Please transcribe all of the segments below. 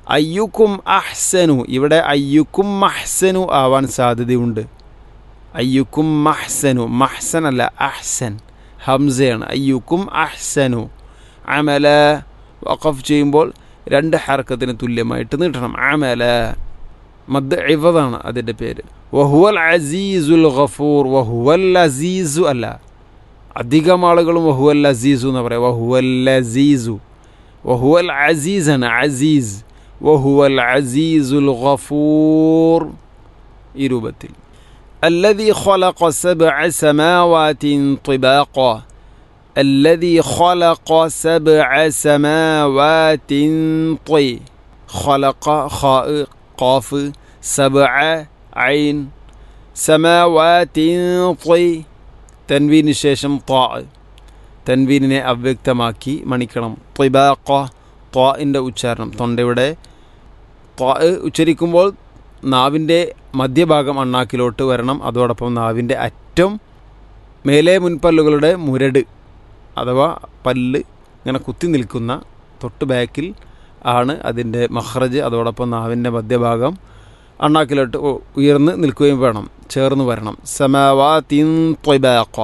അയ്യുക്കും അഹ്സനു ഇവിടെ അയ്യുക്കും മഹ്സനു ആവാൻ സാധ്യതയുണ്ട് അയ്യുക്കും മഹ്സനു മഹ്സൻ അല്ല അഹ്സൻ ഹംസയാണ് അയ്യുക്കും അഹ്സനു അമല വഖഫ് ചെയ്യുമ്പോൾ രണ്ട് ഹർക്കത്തിന് തുല്യമായിട്ട് നീട്ടണം അമല മദ് ഇവതാണ് അതിൻ്റെ പേര് വഹുവൽ അസീസുൽ ഗഫൂർ വഹുവൽ അസീസു അല്ല അധികം ആളുകളും വഹുവൽ അസീസു എന്ന് പറയാം വഹുവൽ അസീസു വഹുവൽ അസീസാണ് അസീസ് വഹുവൽ അസീസുൽ ഗഫൂർ ഈ രൂപത്തിൽ الذي خلق سبع سماوات طباقا الذي خلق سبع سماوات طي خلق خاء قاف سبع عين سماوات طي തൻവീന് ശേഷം ത്വാ തൻവീനിനെ അവ്യക്തമാക്കി മണിക്കണം ത്വബാക്ക ത്വാഇൻ്റെ ഉച്ചാരണം തൊണ്ടയുടെ ത്വാ ഉച്ചരിക്കുമ്പോൾ നാവിൻ്റെ മധ്യഭാഗം അണ്ണാക്കിലോട്ട് വരണം അതോടൊപ്പം നാവിൻ്റെ അറ്റം മേലെ മുൻപല്ലുകളുടെ മുരട് അഥവാ പല്ല് ഇങ്ങനെ കുത്തി നിൽക്കുന്ന തൊട്ട് ബാക്കിൽ ആണ് അതിൻ്റെ മഹ്റജ് അതോടൊപ്പം നാവിൻ്റെ മധ്യഭാഗം അണ്ണാക്കിലോട്ട് ഉയർന്ന് നിൽക്കുകയും വേണം ചേർന്ന് വരണം സമാവാ തിൻ ത്വബാക്ക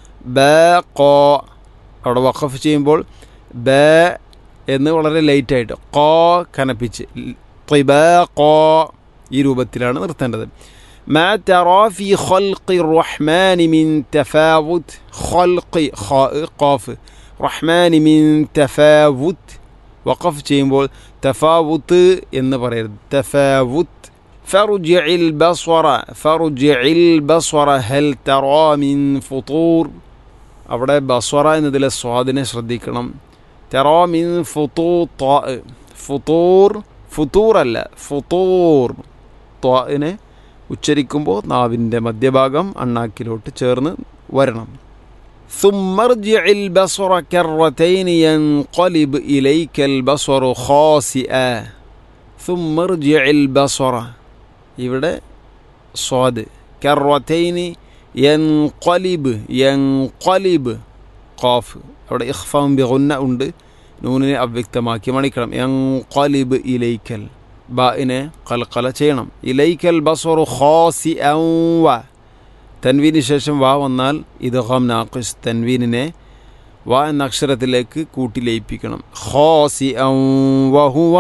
ബോ അവിടെ വഖഫ് ചെയ്യുമ്പോൾ ബ എന്ന് വളരെ ലൈറ്റായിട്ട് കോ കനപ്പിച്ച് ത്വബാക്കോ ഈ രൂപത്തിലാണ് നിർത്തേണ്ടത് ما ترى في خلق الرحمن من تفاوت خلق قاف റഹ്മാൻ മിൻ തഫാവുത്ത് വഖഫ് ചെയ്യുമ്പോൾ തഫാവുത്ത് എന്ന് പറയരുത് തഫാവുത്ത് فرجع البصر فرجع البصر هل ترى من فطور അവിടെ ബസ്വറ എന്നതിലെ സ്വാദിനെ ശ്രദ്ധിക്കണം തെറോ മിൻ ഫുത്തൂ ത്വാ ഫുത്തൂർ ഫുത്തൂർ അല്ല ഫുത്തൂർ ത്വാനെ ഉച്ചരിക്കുമ്പോൾ നാവിൻ്റെ മധ്യഭാഗം അണ്ണാക്കിലോട്ട് ചേർന്ന് വരണം ثم ارجع البصر كرتين ينقلب إليك البصر خاسئا ثم ارجع البصر ഇവിടെ സ്വാദ് കറത്തൈനി യൻകൊലിബ് യൻകൊലിബ് ഖാഫ് അവിടെ ഇഖ്ഫാം ബിഗുന്ന ഉണ്ട് നൂനിനെ അവ്യക്തമാക്കി മണിക്കണം യൻകൊലിബ് ഇലൈക്കൽ ബാഇനെ കൽക്കല ചെയ്യണം ഇലൈക്കൽ ബസറു ഖാസി വ തൻവീന് ശേഷം വാ വന്നാൽ ഇത് ഹം നാഖിസ് തൻവീനിനെ വാ എന്ന അക്ഷരത്തിലേക്ക് കൂട്ടി ലയിപ്പിക്കണം ഖാസി വഹുവ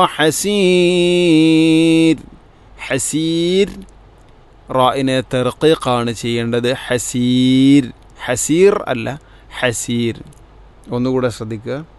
ഹസീർ ഹസീർ റായിനെ തെർക്കീഖാണ് ചെയ്യേണ്ടത് ഹസീർ ഹസീർ അല്ല ഹസീർ ഒന്നുകൂടെ ശ്രദ്ധിക്കുക